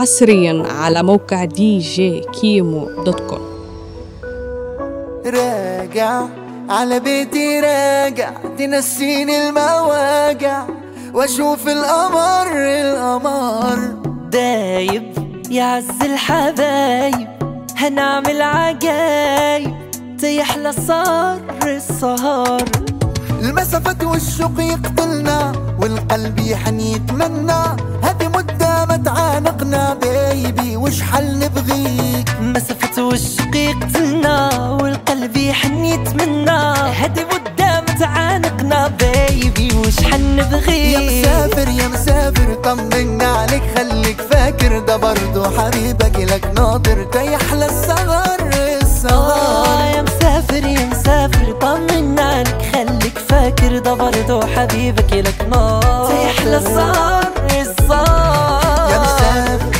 حصريا على موقع دي جي كيمو دوت كوم راجع على بيتي راجع تنسيني المواجع واشوف القمر القمر دايب يعز الحبايب هنعمل عجايب تيحلى صار السهر المسافات والشوق يقتلنا والقلب يحن يتمنى هذه مدة ما تعانقنا بيبي وش حل نبغيك مسافة والشوق يقتلنا والقلب يحن يتمنى هدي مدة متعانقنا بيبي وش حنبغي يا مسافر يا مسافر طمنا عليك خليك فاكر ده برضو حبيبك لك ناطر تيحلى الصغر آه الصغر يا مسافر يا مسافر طمنا عليك خليك فاكر ده برضه حبيبك لك نار تيحلى الصار الصار يا مسافر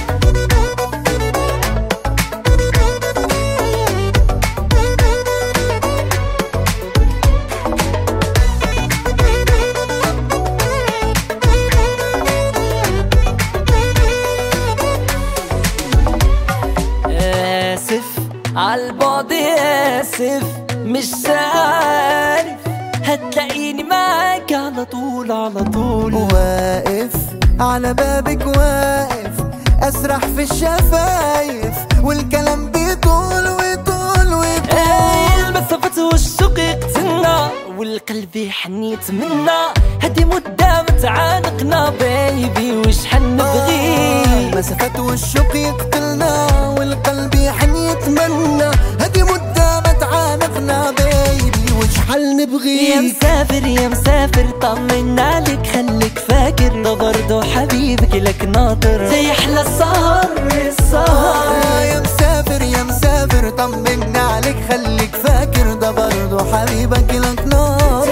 آسف عالبعد آسف مش عارف هتلاقيني معاك على طول على طول واقف على بابك واقف اسرح في الشفايف والكلام بيطول ويطول ويطول آه، المسافة والشوق يقتلنا والقلب يحن يتمنى هدي مدة متعانقنا بيبي وش حنبغي مسافات والشوق يقتلنا والقلب يحن يتمنى هدي مدة ما تعانقنا بيبي وش حل يا نبغيك مسافر يا مسافر طمنا عليك خليك فاكر ده برضه حبيبك لك ناطر تيحلى السهر السهر آه يا مسافر يا مسافر طمنا عليك خليك فاكر ده برضو حبيبك لك ناطر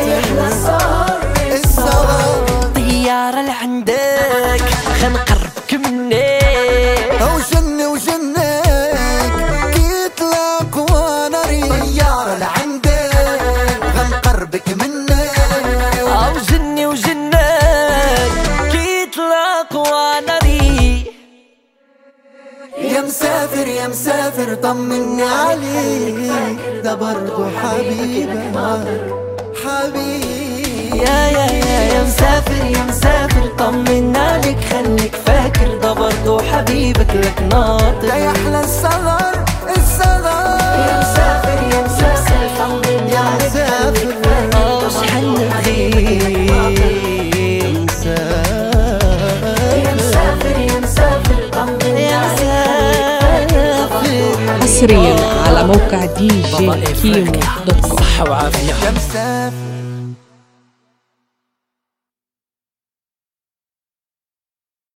السهر طيارة لعندك خنقربك مني او جني وجنك جيت لك وانا طيارة لعندك غنقربك منك او جني وجنك جيت لك وانا ري يا مسافر يا مسافر طمني عليك ده برضو حبيبك حبيبي يا يا يا يا مسافر يا مسافر طمنا عليك خليك فاكر ده برضه حبيبك لك ناطر ده يحلى الصغر الصغر يا مسافر يا مسافر طمنا يا عليك مسافر اه وش حنبغي يا مسافر يا مسافر طمنا يا مسافر حصريا على موقع دي جي كيمو دوت كوم صحة وعافية يا مسافر